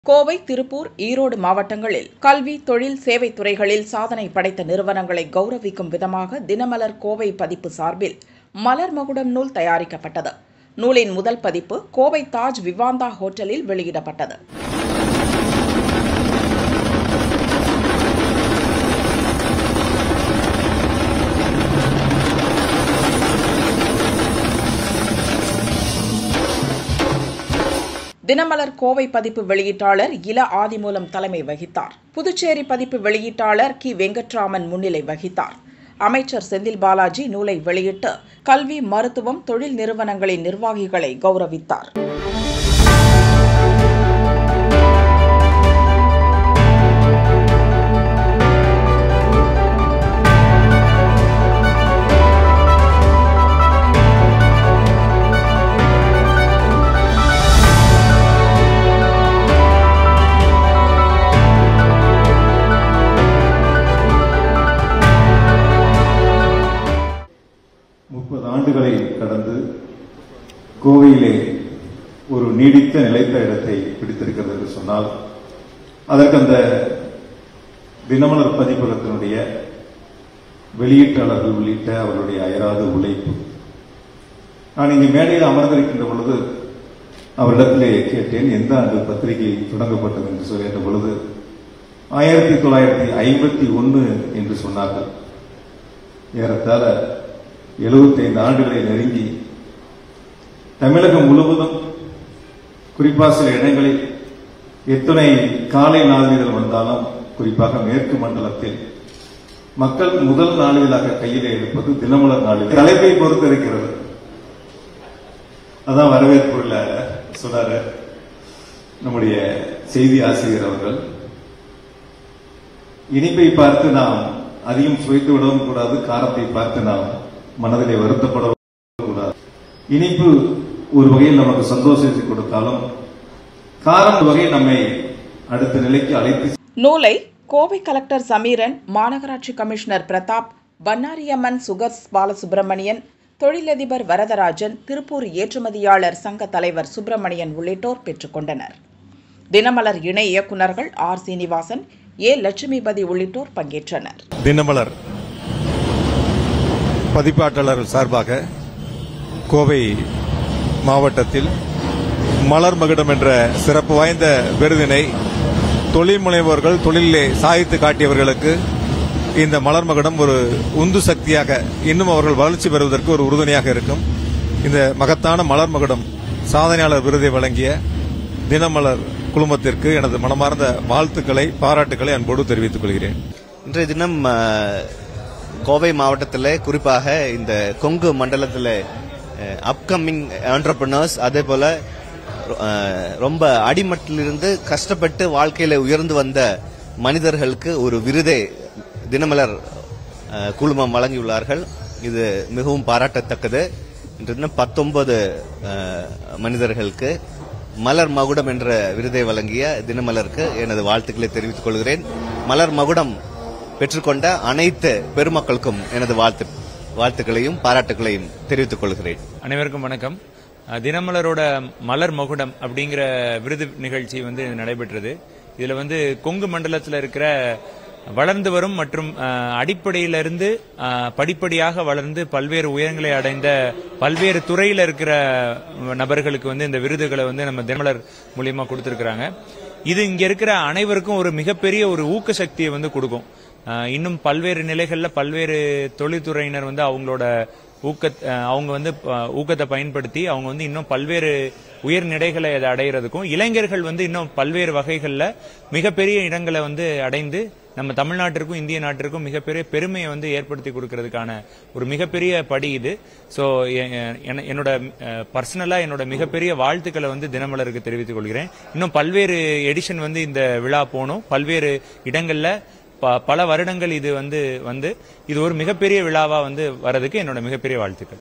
கோவை திருப்பூர் ஈரோடு மாவட்டங்களில் கல்வி தொழில் சேவைத் துறைகளில் சாதனை படைத்த நிறுவனங்களை கௌரவிக்கும் விதமாக தினமலர் கோவை பதிப்பு சார்பில் மலர் மகுடம் நூல் தயாரிக்கப்பட்டது நூலின் முதல் பதிப்பு கோவை தாஜ் விவாந்தா ஹோட்டலில் வெளியிடப்பட்டது தினமலர் கோவை பதிப்பு வெளியீட்டாளர் இல ஆதிமூலம் தலைமை வகித்தார் புதுச்சேரி பதிப்பு வெளியீட்டாளர் கி வெங்கட்ராமன் முன்னிலை வகித்தார் அமைச்சர் செந்தில் பாலாஜி நூலை வெளியிட்டு கல்வி மருத்துவம் தொழில் நிறுவனங்களின் நிர்வாகிகளை கௌரவித்தார் முப்பது ஆண்டுகளை கடந்து கோவையிலே ஒரு நீடித்த நிலைத்த இடத்தை பிடித்திருக்கிறது என்று சொன்னால் அதற்கு அந்த தினமலர் பதிப்பகத்தினுடைய வெளியீட்டாளர்கள் உள்ளிட்ட அவர்களுடைய அயராத உழைப்பு நான் இங்கு மேடையில் அமர்ந்திருக்கின்ற பொழுது அவரிடத்திலே கேட்டேன் எந்த ஆண்டு பத்திரிகை தொடங்கப்பட்டது என்று சொல்கின்ற பொழுது ஆயிரத்தி தொள்ளாயிரத்தி ஐம்பத்தி ஒன்று என்று சொன்னார்கள் ஏறத்தாழ 75 ஆண்டுகளை நெருங்கி தமிழகம் முழுவதும் குறிப்பா சில இடங்களில் எத்தனை காலை நாளிதழ் வந்தாலும் குறிப்பாக மேற்கு மண்டலத்தில் மக்கள் முதல் நாளிதழாக கையிலே எடுப்பது தினமலர் நாளிதழ் தலைப்பை பொறுத்து இருக்கிறது அதான் வரவேற்புள்ள சொன்னாரு நம்முடைய செய்தி ஆசிரியர் அவர்கள் இனிப்பை பார்த்து நாம் அதிகம் சுவைத்து விடவும் கூடாது காரத்தை பார்த்து நாம் மனதிலே வருத்தப்படவும் கூடாது இனிப்பு ஒரு வகையில் நமக்கு சந்தோஷத்தை கொடுத்தாலும் காரம் ஒரு வகையில் நம்மை அடுத்த நிலைக்கு அழைத்து நூலை கோவை கலெக்டர் சமீரன் மாநகராட்சி கமிஷனர் பிரதாப் பன்னாரியம்மன் சுகர்ஸ் பாலசுப்பிரமணியன் தொழிலதிபர் வரதராஜன் திருப்பூர் ஏற்றுமதியாளர் சங்க தலைவர் சுப்பிரமணியன் உள்ளிட்டோர் பெற்றுக்கொண்டனர் தினமலர் இணை இயக்குநர்கள் ஆர் சீனிவாசன் ஏ லட்சுமிபதி உள்ளிட்டோர் பங்கேற்றனர் தினமலர் பதிப்பாட்டாளர்கள் சார்பாக கோவை மாவட்டத்தில் மலர் மகுடம் என்ற சிறப்பு வாய்ந்த விருதினை தொழில் முனைவோர்கள் தொழிலே சாதித்து காட்டியவர்களுக்கு இந்த மலர் மகுடம் ஒரு உந்து சக்தியாக இன்னும் அவர்கள் வளர்ச்சி பெறுவதற்கு ஒரு உறுதுணையாக இருக்கும் இந்த மகத்தான மலர் மகுடம் சாதனையாளர் விருதை வழங்கிய தினமலர் குழுமத்திற்கு எனது மனமார்ந்த வாழ்த்துக்களை பாராட்டுக்களை அன்போடு தெரிவித்துக் கொள்கிறேன் இன்றைய தினம் அஹ், கோவை மாவட்டத்தில் குறிப்பாக இந்த கொங்கு மண்டலத்தில் அப்கமிங் ஆண்டர்பிரினர்ஸ் அதே போல அஹ், ரொம்ப அடிமட்டிலிருந்து கஷ்டப்பட்டு வாழ்க்கையில உயர்ந்து வந்த மனிதர்களுக்கு ஒரு விருதை தினமலர் அஹ், குழுமம் வழங்கியுள்ளார்கள் இது மிகவும் பாராட்டத்தக்கது இன்று தினம் பத்தொன்பது மனிதர்களுக்கு மலர் மகுடம் என்ற விருதை வழங்கிய தினமலருக்கு எனது வாழ்த்துக்களை தெரிவித்துக் கொள்கிறேன் மலர் மகுடம் பெற்றுக்கொண்ட அனைத்து பெருமக்களுக்கும் எனது வாழ்த்து வாழ்த்துக்களையும் பாராட்டுகளையும் தெரிவித்துக் கொள்கிறேன் அனைவருக்கும் வணக்கம் அஹ் தினமலரோட மலர் மகுடம் அப்படிங்கிற விருது நிகழ்ச்சி வந்து நடைபெற்றது இதுல வந்து கொங்கு மண்டலத்தில் இருக்கிற வளர்ந்து வரும் மற்றும் அஹ், அடிப்படையிலிருந்து அஹ், படிப்படியாக வளர்ந்து பல்வேறு உயரங்களை அடைந்த பல்வேறு துறையில இருக்கிற நபர்களுக்கு வந்து இந்த விருதுகளை வந்து நம்ம தினமலர் மூலியமா கொடுத்திருக்கிறாங்க இது இங்க இருக்கிற அனைவருக்கும் ஒரு மிகப்பெரிய ஒரு ஊக்க சக்தியை வந்து கொடுக்கும் அஹ், இன்னும் பல்வேறு நிலைகள்ல பல்வேறு தொழில்துறையினர் வந்து அவங்களோட ஊக்க அஹ், அவங்க வந்து அஹ், ஊக்கத்தை பயன்படுத்தி அவங்க வந்து இன்னும் பல்வேறு உயர்நிலைகளை அதை அடையிறதுக்கும் இளைஞர்கள் வந்து இன்னும் பல்வேறு வகைகள்ல மிகப்பெரிய இடங்களை வந்து அடைந்து நம்ம தமிழ்நாட்டிற்கும் இந்திய நாட்டிற்கும் மிகப்பெரிய பெருமையை வந்து ஏற்படுத்தி கொடுக்கறதுக்கான ஒரு மிகப்பெரிய படி இது ஸோ என்னோட பர்சனலா என்னோட மிகப்பெரிய வாழ்த்துக்களை வந்து தினமலருக்கு தெரிவித்துக் கொள்கிறேன் இன்னும் பல்வேறு எடிஷன் வந்து இந்த விழா போகணும் பல்வேறு இடங்கள்ல ப- பல வருடங்கள் இது வந்து வந்து இது ஒரு மிகப்பெரிய விழாவா வந்து வரதுக்கு என்னோட மிகப்பெரிய வாழ்த்துக்கள்